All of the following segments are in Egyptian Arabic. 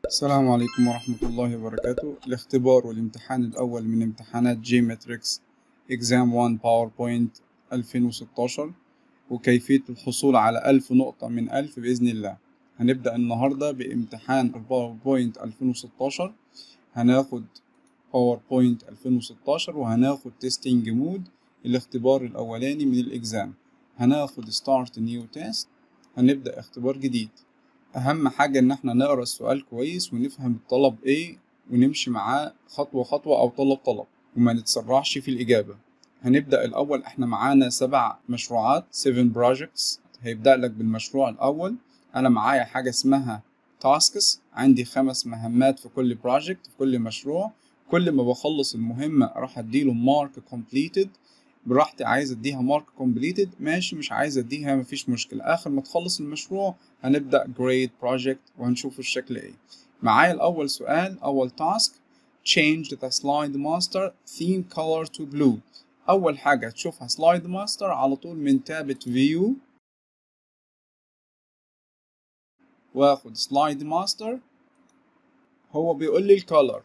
السلام عليكم ورحمة الله وبركاته الاختبار والامتحان الأول من امتحانات جي ماتريكس إكزام 1 باوربوينت 2016 وكيفية الحصول على ألف نقطة من ألف بإذن الله هنبدأ النهاردة بامتحان باوربوينت 2016 هناخد باوربوينت 2016 وهناخد تيستينج مود الاختبار الأولاني من الإكزام هناخد ستارت نيو تيست هنبدأ اختبار جديد أهم حاجة إن احنا نقرا السؤال كويس ونفهم الطلب إيه ونمشي معاه خطوة خطوة أو طلب طلب وما نتسرعش في الإجابة هنبدأ الأول احنا معانا سبع مشروعات 7 projects هيبدأ لك بالمشروع الأول أنا معايا حاجة اسمها tasks عندي خمس مهمات في كل project في كل مشروع كل ما بخلص المهمة راح أديله مارك completed براحتي عايز اديها مارك completed ماشي مش عايز اديها مفيش مشكلة اخر ما تخلص المشروع هنبدأ grade project وهنشوف الشكل ايه معايا الاول سؤال اول task change the slide master theme color to blue اول حاجة تشوفها slide master على طول من تابة view واخد slide master هو بيقول لي الكالر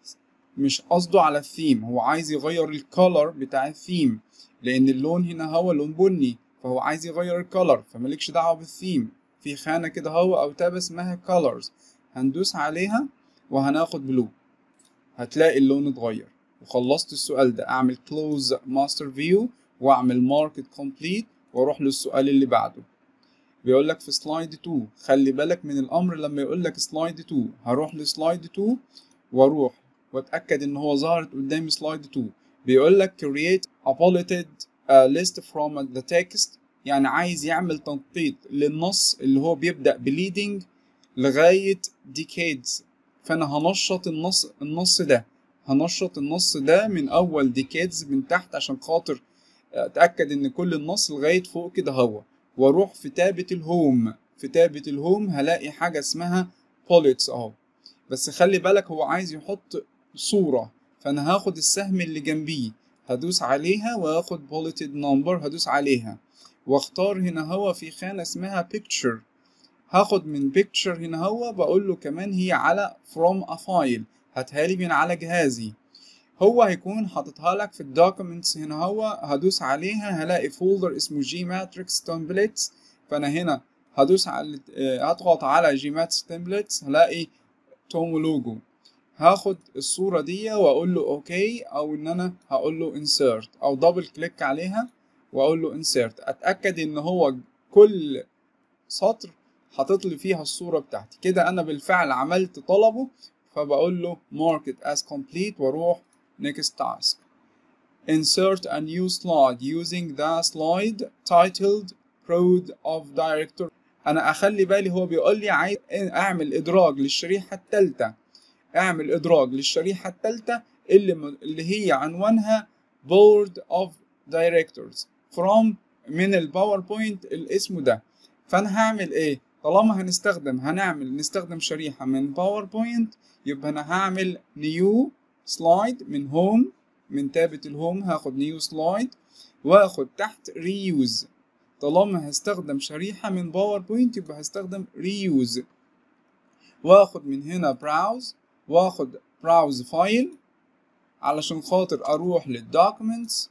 مش قصده على الثيم هو عايز يغير الكالر بتاع الثيم لان اللون هنا هو لون بني فهو عايز يغير الكالر فمالكش دعوه بالثيم في خانه كده هو او تاب اسمها colors هندوس عليها وهناخد بلو هتلاقي اللون اتغير وخلصت السؤال ده اعمل close master view واعمل market complete واروح للسؤال اللي بعده بيقول لك في سلايد 2 خلي بالك من الامر لما يقول لك سلايد 2 هروح لسلايد 2 واروح واتاكد ان هو ظهرت قدامي سلايد 2 بيقول لك create a bulleted uh, list from the text يعني عايز يعمل تنقيط للنص اللي هو بيبدا بليدنج لغايه decades فانا هنشط النص النص ده هنشط النص ده من اول decades من تحت عشان خاطر اتاكد ان كل النص لغايه فوق كده هو واروح في تابه الهوم في تابه الهوم هلاقي حاجه اسمها bullets اهو بس خلي بالك هو عايز يحط صورة فأنا هاخد السهم اللي جنبيه هدوس عليها وهاخد bulleted number هدوس عليها واختار هنا هو في خانة اسمها picture هاخد من picture هنا هو بقول له كمان هي على from a file هاتها لي من على جهازي هو هيكون حاططها لك في الدوكيومنتس هنا هو هدوس عليها هلاقي فولدر اسمه جي ماتريكس templates فأنا هنا هدوس على هضغط على جي ماتريكس templates هلاقي توم لوجو هاخد الصورة دي واقول له اوكي او ان انا هقول له insert او دبل كليك عليها واقول له insert اتأكد ان هو كل سطر حاطط لي فيها الصورة بتاعتي كده انا بالفعل عملت طلبه فبقول له mark it as complete واروح next task insert a new slide using the slide titled Proud of Director انا اخلي بالي هو بيقول لي عايز اعمل ادراج للشريحه الثالثه اعمل ادراج للشريحه الثالثه اللي اللي هي عنوانها board of directors from من الباوربوينت الاسم ده فانا هعمل ايه طالما هنستخدم هنعمل نستخدم شريحه من باوربوينت يبقى انا هعمل نيو سلايد من هوم من تابة الهوم هاخد نيو سلايد واخد تحت ريوز طالما هستخدم شريحة من باوربوينت يبقى هستخدم reuse واخد من هنا براوز واخد براوز فايل علشان خاطر اروح للدوكيومنتس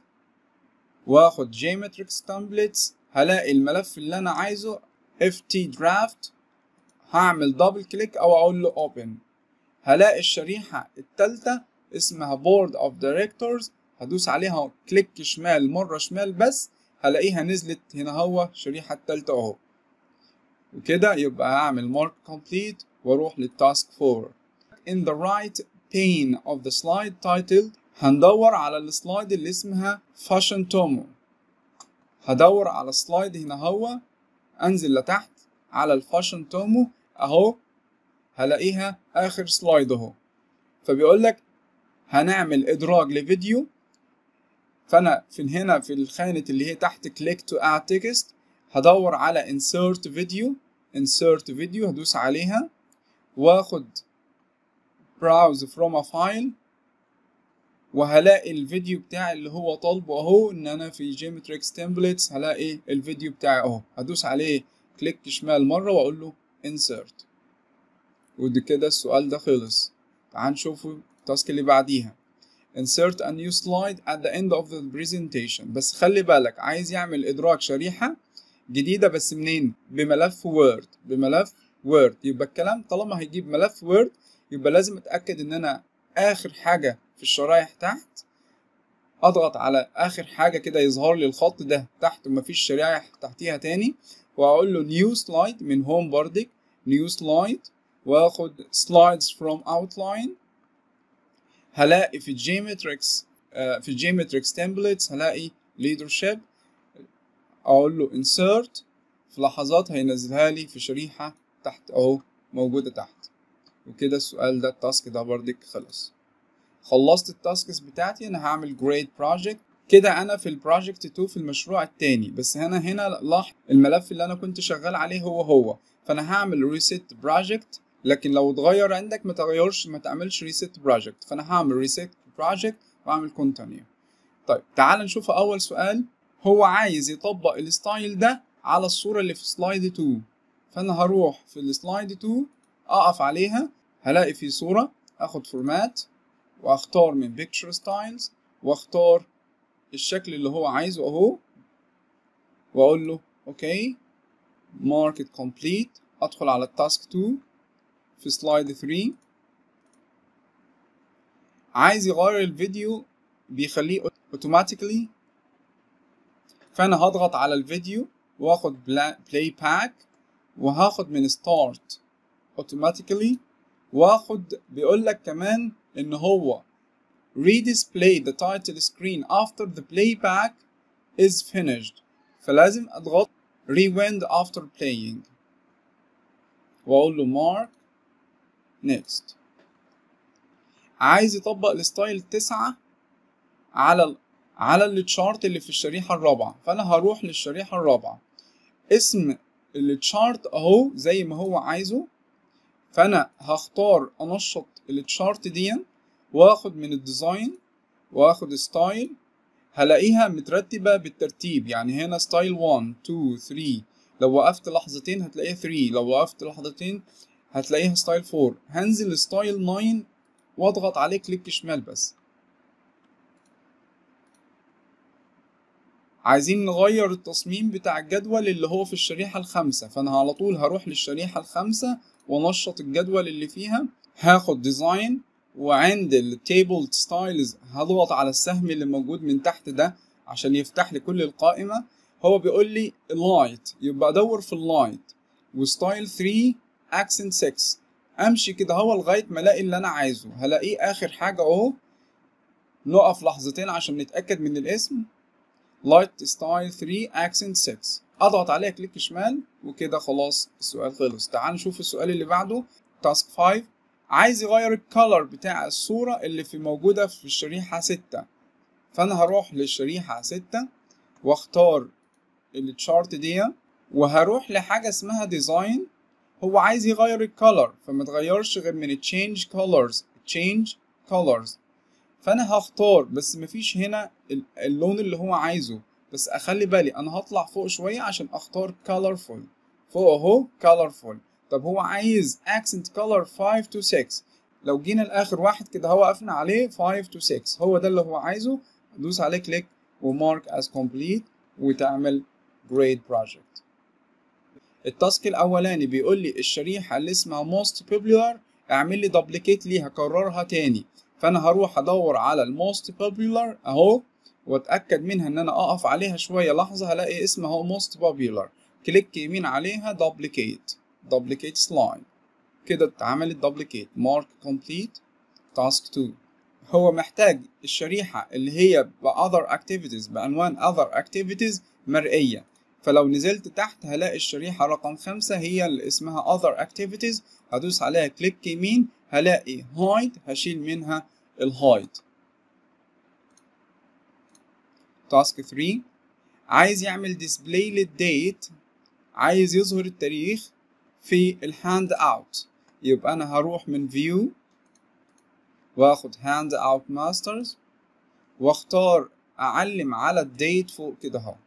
واخد جيمتريكس تمبلتس هلاقي الملف اللي انا عايزه ft draft هعمل دبل كليك او اقول له open هلاقي الشريحة التالتة اسمها board of directors هدوس عليها كليك شمال مرة شمال بس هلاقيها نزلت هنا هو الشريحة التالتة اهو وكده يبقى هعمل mark complete واروح للتاسك 4 in the right pane of the slide titled هندور على السلايد اللي اسمها fashion تومو هدور على السلايد هنا هو انزل لتحت على الفاشن تومو اهو هلاقيها اخر سلايد اهو فبيقول لك هنعمل ادراج لفيديو فانا في هنا في الخانة اللي هي تحت كليك تو اد تكست هدور على insert video insert video هدوس عليها واخد browse from a file وهلاقي الفيديو بتاعي اللي هو طالبه اهو ان انا في جيمتريكس تمبلتس هلاقي الفيديو بتاعي اهو هدوس عليه كليك شمال مرة واقول له insert ودي كده السؤال ده خلص تعال نشوف التاسك اللي بعديها insert a new slide at the end of the presentation بس خلي بالك عايز يعمل إدراج شريحة جديدة بس منين؟ بملف وورد بملف وورد يبقى الكلام طالما هيجيب ملف وورد يبقى لازم اتأكد إن أنا آخر حاجة في الشرايح تحت أضغط على آخر حاجة كده يظهر لي الخط ده تحت ومفيش شرايح تحتيها تاني وأقول له نيو سلايد من هوم بردك نيو سلايد وآخد slides from outline هلاقي في الجيومتريكس في الجيومتريكس تمبلتس هلاقي leadership اقول له insert في لحظات هينزلها لي في شريحة تحت اهو موجودة تحت وكده السؤال ده التاسك ده بردك خلص خلصت التاسكس بتاعتي انا هعمل grade project كده انا في البروجكت 2 في المشروع التاني بس هنا هنا لاحظ الملف اللي انا كنت شغال عليه هو هو فانا هعمل reset project لكن لو اتغير عندك ما تغيرش ما تعملش reset project فانا هعمل reset project واعمل continue طيب تعال نشوف اول سؤال هو عايز يطبق الستايل ده على الصورة اللي في سلايد 2 فانا هروح في السلايد 2 اقف عليها هلاقي في صورة اخد فورمات واختار من picture styles واختار الشكل اللي هو عايزه اهو واقول له اوكي mark it complete ادخل على التاسك 2 في سلايد 3 عايز يغير الفيديو بيخليه اوتوماتيكلي فانا هضغط على الفيديو واخد بلاي باك وهاخد من ستارت اوتوماتيكلي واخد بيقول لك كمان ان هو redisplay the title screen after the playback is finished فلازم اضغط rewind after playing واقول له mark next عايز يطبق الستايل تسعة على ال على التشارت اللي في الشريحة الرابعة فأنا هروح للشريحة الرابعة اسم التشارت أهو زي ما هو عايزه فأنا هختار أنشط التشارت دي واخد من الديزاين واخد ستايل هلاقيها مترتبة بالترتيب يعني هنا ستايل 1 2 3 لو وقفت لحظتين هتلاقيها 3 لو وقفت لحظتين هتلاقيها ستايل 4 هنزل ستايل 9 واضغط عليه كليك شمال بس عايزين نغير التصميم بتاع الجدول اللي هو في الشريحة الخامسة فأنا على طول هروح للشريحة الخامسة وانشط الجدول اللي فيها هاخد ديزاين وعند التيبل ستايلز هضغط على السهم اللي موجود من تحت ده عشان يفتح لي كل القائمة هو بيقول لي لايت يبقى ادور في اللايت وستايل 3 اكسنت 6 امشي كده هو لغايه ما الاقي اللي انا عايزه هلاقيه اخر حاجه اهو نقف لحظتين عشان نتاكد من الاسم لايت ستايل 3 اكسنت 6 اضغط عليها كليك شمال وكده خلاص السؤال خلص تعال نشوف السؤال اللي بعده تاسك 5 عايز يغير الكالر بتاع الصوره اللي في موجوده في الشريحه 6 فانا هروح للشريحه 6 واختار التشارت دي وهروح لحاجه اسمها ديزاين هو عايز يغير الكالر فما تغيرش غير من change colors change colors فانا هختار بس مفيش هنا اللون اللي هو عايزه بس اخلي بالي انا هطلع فوق شويه عشان اختار colorful فوق اهو colorful طب هو عايز accent color 5 to 6 لو جينا لاخر واحد كده هو وقفنا عليه 5 to 6 هو ده اللي هو عايزه دوس عليه كليك ومارك as complete وتعمل grade project التاسك الاولاني بيقول لي الشريحه اللي اسمها most popular اعمل لي دبليكيت ليها كررها تاني فانا هروح ادور على الموست popular اهو واتاكد منها ان انا اقف عليها شويه لحظه هلاقي اسمها هو most popular كليك يمين عليها دبليكيت دبليكيت سلايد كده اتعملت دبليكيت مارك كومبليت تاسك 2 هو محتاج الشريحه اللي هي ب other activities بعنوان other activities مرئيه فلو نزلت تحت هلاقي الشريحة رقم خمسة هي اللي اسمها other activities هدوس عليها كليك يمين هلاقي hide هشيل منها الهايد تاسك 3 عايز يعمل display للديت عايز يظهر التاريخ في الهاند اوت يبقى انا هروح من view واخد hand out masters واختار اعلم على الديت فوق كده اهو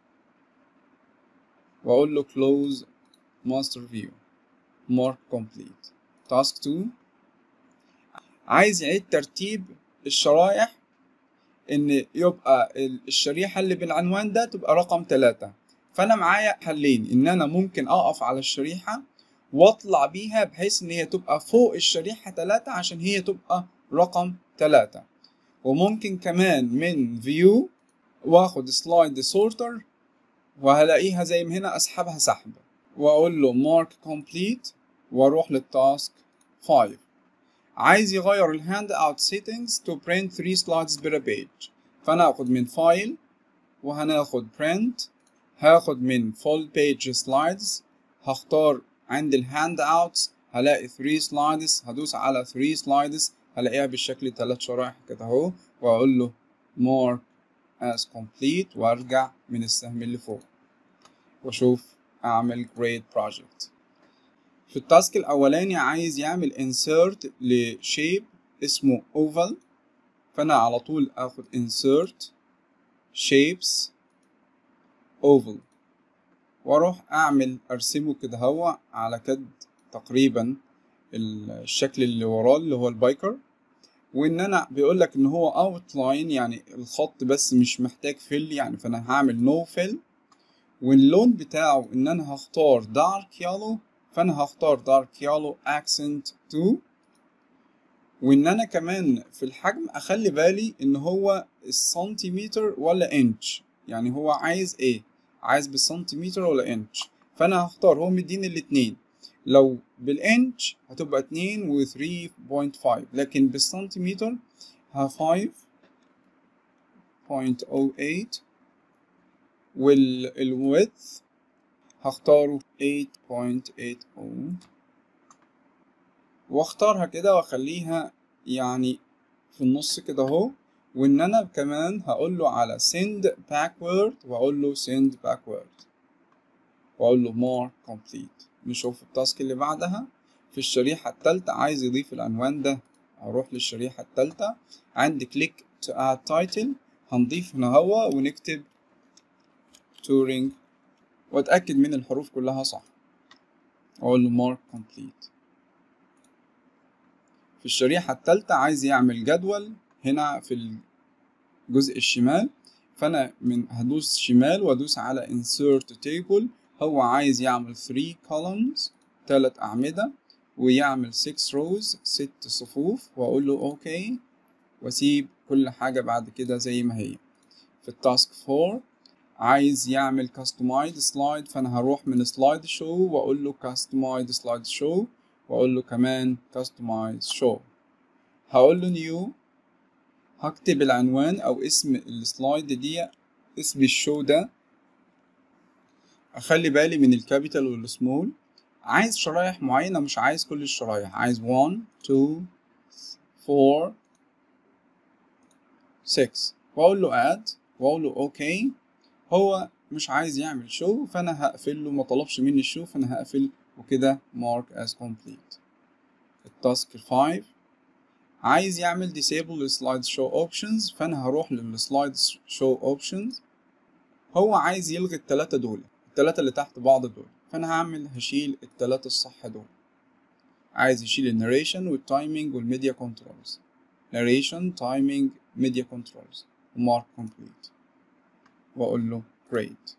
واقول له close master view mark complete تاسك 2 عايز يعيد ترتيب الشرايح ان يبقى الشريحة اللي بالعنوان ده تبقى رقم ثلاثة فانا معايا حلين ان انا ممكن اقف على الشريحة واطلع بيها بحيث ان هي تبقى فوق الشريحة ثلاثة عشان هي تبقى رقم ثلاثة وممكن كمان من فيو واخد سلايد سورتر وهلاقيها زي ما هنا اسحبها سحب واقول له مارك كومبليت واروح للتاسك 5 عايز يغير الهاند اوت سيتنجز تو برنت 3 سلايدز بير بيج فانا هاخد من فايل وهناخد برنت هاخد من فول بيج سلايدز هختار عند الهاند اوتس هلاقي 3 سلايدز هدوس على 3 سلايدز هلاقيها بالشكل ثلاث شرايح كده اهو واقول له mark as complete وارجع من السهم اللي فوق واشوف اعمل create project في التاسك الاولاني عايز يعمل insert لشيب اسمه oval فانا على طول اخد insert shapes oval واروح اعمل ارسمه كده هو على كد تقريبا الشكل اللي وراه اللي هو البايكر وان انا بيقول لك ان هو اوتلاين يعني الخط بس مش محتاج فيل يعني فانا هعمل نو no فيل واللون بتاعه ان انا هختار دارك يالو فانا هختار دارك يالو اكسنت 2 وان انا كمان في الحجم اخلي بالي ان هو السنتيمتر ولا انش يعني هو عايز ايه عايز بالسنتيمتر ولا انش فانا هختار هو مديني الاتنين لو بالانش هتبقى اتنين و 3.5 لكن بالسنتيمتر ها 5.08 والويدث هختاره 8.80 واختارها كده واخليها يعني في النص كده اهو وان انا كمان هقول له على send backward واقول له send backward واقول له more complete نشوف التاسك اللي بعدها في الشريحة التالتة عايز يضيف العنوان ده هروح للشريحة التالتة عندي كليك to add title هنضيف هنا هو ونكتب touring واتأكد من الحروف كلها صح اقول له mark complete في الشريحة التالتة عايز يعمل جدول هنا في الجزء الشمال فأنا من هدوس شمال وأدوس على insert table هو عايز يعمل 3 columns تلات أعمدة ويعمل 6 rows ست صفوف وأقول له أوكي وأسيب كل حاجة بعد كده زي ما هي في التاسك 4 عايز يعمل customize slide فأنا هروح من slide show وأقول له customize slide show وأقول له كمان customize show هقول له new هكتب العنوان أو اسم السلايد دي اسم الشو ده اخلي بالي من الكابيتال والسمول عايز شرايح معينة مش عايز كل الشرايح عايز 1 2 4 6 واقول له add واقول له اوكي هو مش عايز يعمل شو فانا هقفل له ما طلبش مني الشو فانا هقفل وكده mark as complete التاسك 5 عايز يعمل disable slide show options فانا هروح للسلايد show options هو عايز يلغي التلاتة دول التلاتة اللي تحت بعض دول فانا هعمل هشيل التلاتة الصح دول عايز يشيل الناريشن والتايمينج والميديا كنترولز narration timing media controls mark complete واقول له great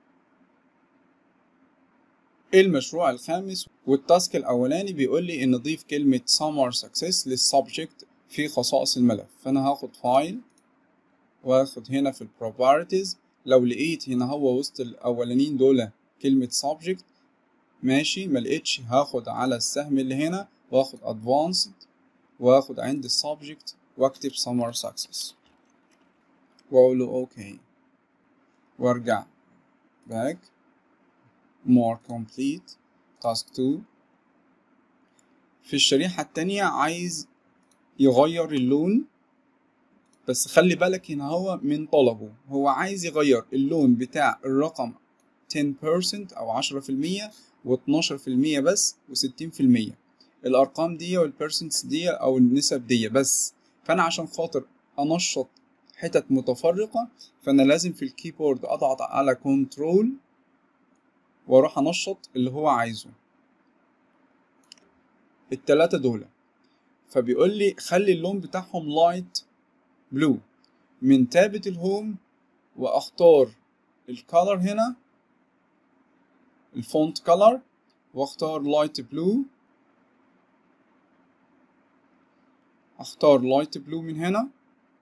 المشروع الخامس والتاسك الاولاني بيقول لي ان اضيف كلمة summer success للسبجكت في خصائص الملف فانا هاخد فايل واخد هنا في البروبرتيز لو لقيت هنا هو وسط الاولانيين دول كلمة subject ماشي ملقتش هاخد على السهم اللي هنا واخد advanced واخد عند السبجكت واكتب summer success واقول له اوكي وارجع back more complete task 2 في الشريحة التانية عايز يغير اللون بس خلي بالك هنا هو من طلبه هو عايز يغير اللون بتاع الرقم 10% أو 10% و12% بس و60% الأرقام دي والبيرسنتس دي أو النسب دي بس فأنا عشان خاطر أنشط حتت متفرقة فأنا لازم في الكيبورد أضغط على كنترول وأروح أنشط اللي هو عايزه التلاتة دول فبيقول لي خلي اللون بتاعهم لايت بلو من تابة الهوم واختار الكالر هنا الفونت كالر واختار لايت بلو اختار لايت بلو من هنا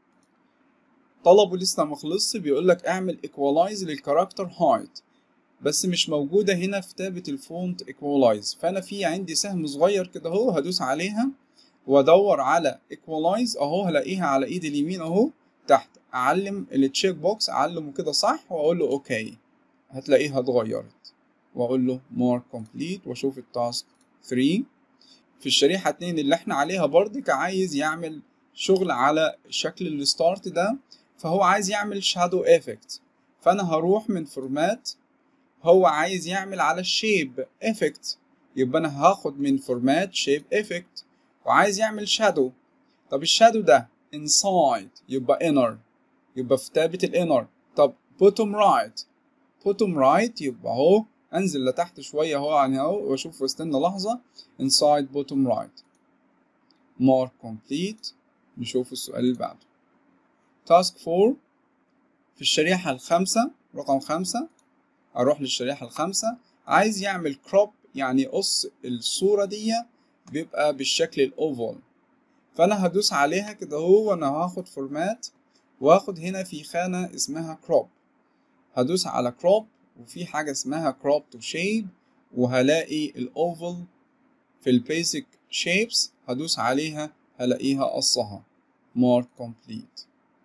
طلبه لسه مخلصش بيقول لك اعمل ايكوالايز للكاركتر هايت بس مش موجوده هنا في تابة الفونت ايكوالايز فانا في عندي سهم صغير كده اهو هدوس عليها وادور على ايكوالايز اهو هلاقيها على ايد اليمين اهو تحت اعلم التشيك بوكس اعلمه كده صح واقول له اوكي هتلاقيها اتغيرت واقول له مور كومبليت واشوف التاسك 3 في الشريحة 2 اللي احنا عليها برضك عايز يعمل شغل على شكل الستارت ده فهو عايز يعمل شادو افكت فانا هروح من فورمات هو عايز يعمل على الشيب افكت يبقى انا هاخد من فورمات شيب افكت وعايز يعمل شادو طب الشادو ده inside يبقى inner يبقى في تابة الانر طب bottom right bottom right يبقى اهو انزل لتحت شوية اهو يعني اهو واشوف واستنى لحظة inside bottom right more complete نشوف السؤال اللي بعده task 4 في الشريحة الخامسة رقم خمسة اروح للشريحة الخامسة عايز يعمل كروب يعني قص الصورة دي بيبقى بالشكل الاوفال فانا هدوس عليها كده اهو وانا هاخد فورمات واخد هنا في خانة اسمها كروب هدوس على كروب وفي حاجة اسمها كروب تو شيب وهلاقي الاوفال في البيسك شيبس هدوس عليها هلاقيها قصها more complete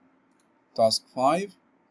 task 5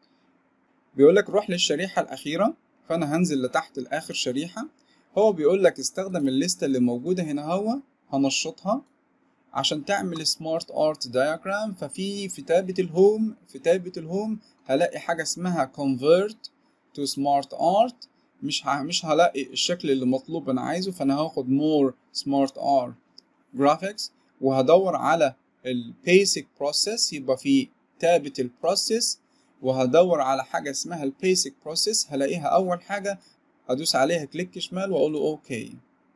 بيقول لك روح للشريحة الأخيرة فأنا هنزل لتحت لآخر شريحة هو بيقول لك استخدم الليستة اللي موجودة هنا هو هنشطها عشان تعمل سمارت ارت diagram ففي في تابة الهوم في تابة الهوم هلاقي حاجة اسمها convert to smart art مش ه... مش هلاقي الشكل اللي مطلوب انا عايزه فانا هاخد more smart art graphics وهدور على ال basic process يبقى في تابة البروسيس وهدور على حاجة اسمها ال basic process هلاقيها أول حاجة هدوس عليها كليك شمال وأقول له أوكي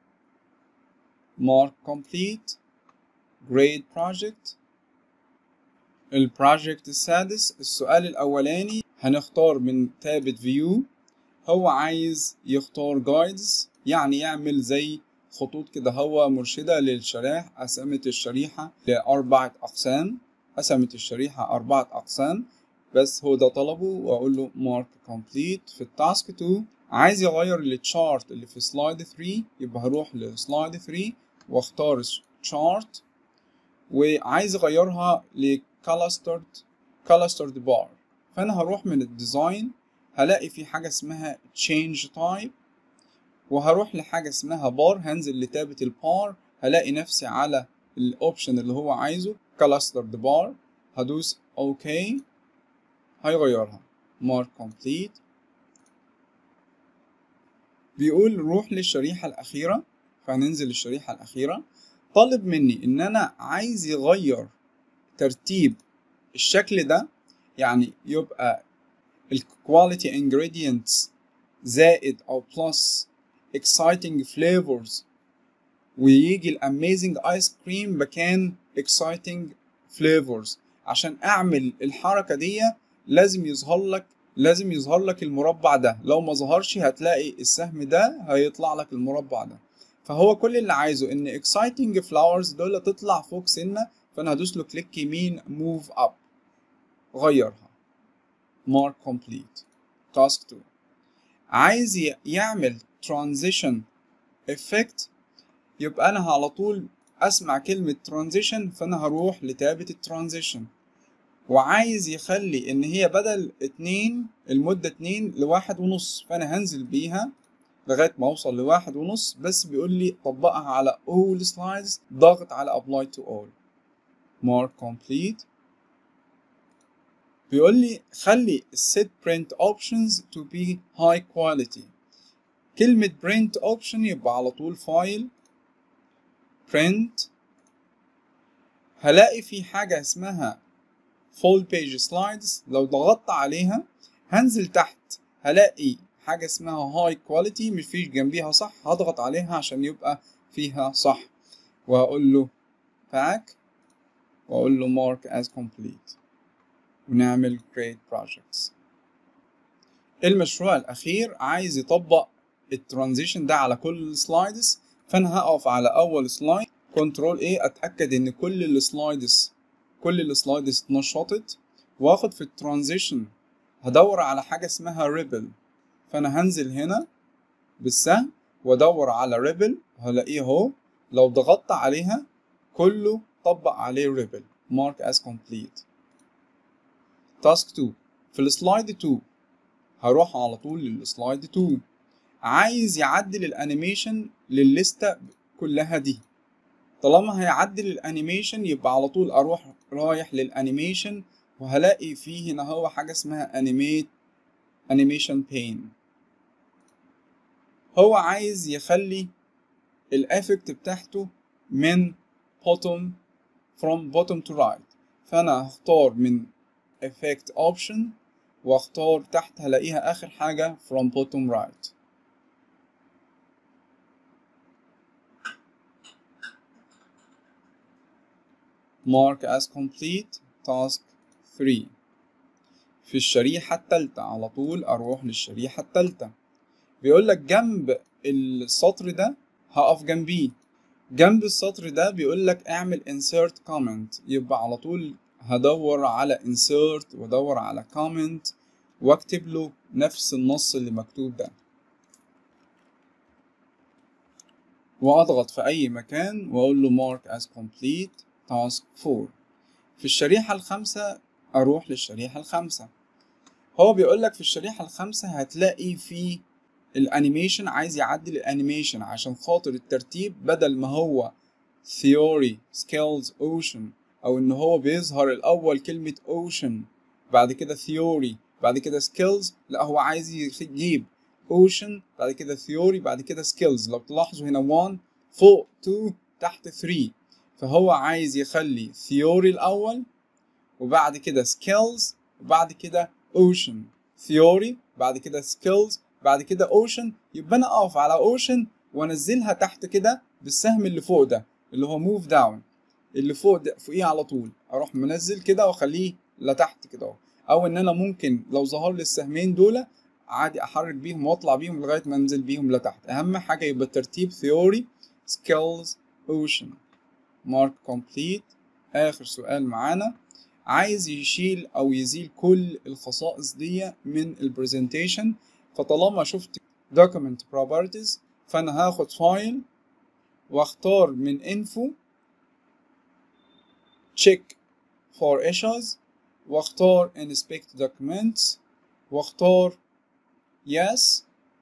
mark complete grade project البروجكت السادس السؤال الأولاني هنختار من تابة view هو عايز يختار guides يعني يعمل زي خطوط كده هو مرشدة للشرائح قسمت الشريحة لأربعة أقسام قسمت الشريحة أربعة أقسام بس هو ده طلبه وأقول له mark complete في التاسك 2 عايز يغير التشارت اللي في سلايد 3 يبقى هروح لسلايد 3 واختار chart وعايز اغيرها لكلاسترد كلاسترد بار فانا هروح من الديزاين هلاقي في حاجه اسمها change type وهروح لحاجه اسمها بار هنزل لتابة البار هلاقي نفسي على الاوبشن اللي هو عايزه كلاسترد بار هدوس اوكي هيغيرها mark complete بيقول روح للشريحة الأخيرة فهننزل للشريحة الأخيرة طالب مني ان انا عايز يغير ترتيب الشكل ده يعني يبقى الكواليتي ingredients زائد او بلس exciting flavors ويجي الاميزنج ايس كريم مكان exciting flavors عشان اعمل الحركه دي لازم يظهر لك لازم يظهر لك المربع ده لو ما ظهرش هتلاقي السهم ده هيطلع لك المربع ده فهو كل اللي عايزه ان exciting flowers دول تطلع فوق سنه فانا هدوس له كليك يمين move up غيرها mark complete task 2 عايز يعمل transition effect يبقى انا على طول اسمع كلمة transition فانا هروح لتابة الترانزيشن وعايز يخلي ان هي بدل اتنين المدة اتنين لواحد ونص فانا هنزل بيها لغايه ما اوصل لواحد ونص بس بيقول لي طبقها على all slides ضغط على apply to all more complete بيقول لي خلي set print options to be high quality كلمة print option يبقى على طول فايل print هلاقي في حاجة اسمها full page slides لو ضغطت عليها هنزل تحت هلاقي حاجة اسمها هاي كواليتي مفيش جنبيها صح هضغط عليها عشان يبقى فيها صح وهقول له pack واقول له mark as complete ونعمل create projects المشروع الاخير عايز يطبق الترانزيشن ده على كل السلايدز فانا هقف على اول سلايد كنترول ايه اتاكد ان كل السلايدز كل السلايدز اتنشطت واخد في الترانزيشن هدور على حاجه اسمها ريبل فانا هنزل هنا بالسهم وادور على ريبل هلاقيه اهو لو ضغطت عليها كله طبق عليه ريبل mark as complete تاسك 2 في السلايد 2 هروح على طول للسلايد 2 عايز يعدل الانيميشن للليستة كلها دي طالما هيعدل الانيميشن يبقى على طول اروح رايح للانيميشن وهلاقي فيه هنا هو حاجة اسمها انيميت انيميشن بين هو عايز يخلي الافكت بتاعته من bottom from bottom to right فانا هختار من effect option واختار تحت هلاقيها اخر حاجة from bottom right mark as complete task 3 في الشريحة التالتة على طول أروح للشريحة التالتة بيقول لك جنب السطر ده هقف جنبيه جنب السطر ده بيقول لك اعمل insert comment يبقى على طول هدور على insert وادور على comment واكتب له نفس النص اللي مكتوب ده واضغط في اي مكان واقول له mark as complete task 4 في الشريحة الخامسة اروح للشريحة الخامسة هو بيقول لك في الشريحة الخامسة هتلاقي في الانيميشن عايز يعدل الانيميشن عشان خاطر الترتيب بدل ما هو theory skills ocean او ان هو بيظهر الاول كلمة ocean بعد كده theory بعد كده skills لا هو عايز يجيب ocean بعد كده theory بعد كده skills لو تلاحظوا هنا 1 فوق 2 تحت 3 فهو عايز يخلي theory الاول وبعد كده skills وبعد كده ocean theory بعد كده skills بعد كده اوشن يبقى انا اقف على اوشن وانزلها تحت كده بالسهم اللي فوق ده اللي هو موف داون اللي فوق ده فوقيه على طول اروح منزل كده واخليه لتحت كده اهو او ان انا ممكن لو ظهر لي السهمين دول عادي احرك بيهم واطلع بيهم لغايه ما انزل بيهم لتحت اهم حاجه يبقى الترتيب ثيوري سكيلز اوشن مارك كومبليت اخر سؤال معانا عايز يشيل او يزيل كل الخصائص دي من البرزنتيشن فطالما شفت document properties فانا هاخد فايل واختار من info check for issues واختار inspect documents واختار yes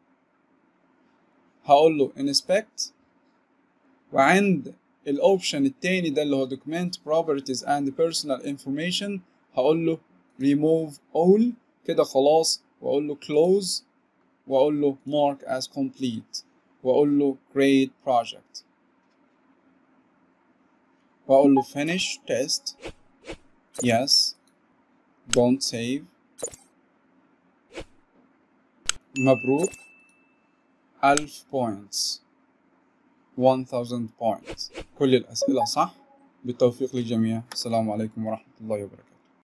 هقول له inspect وعند الاوبشن التاني ده اللي هو document properties and personal information هقول له remove all كده خلاص واقول له close واقول له mark as complete واقول له create project واقول له finish test yes don't save مبروك 1000 points 1000 points كل الأسئلة صح بالتوفيق للجميع السلام عليكم ورحمة الله وبركاته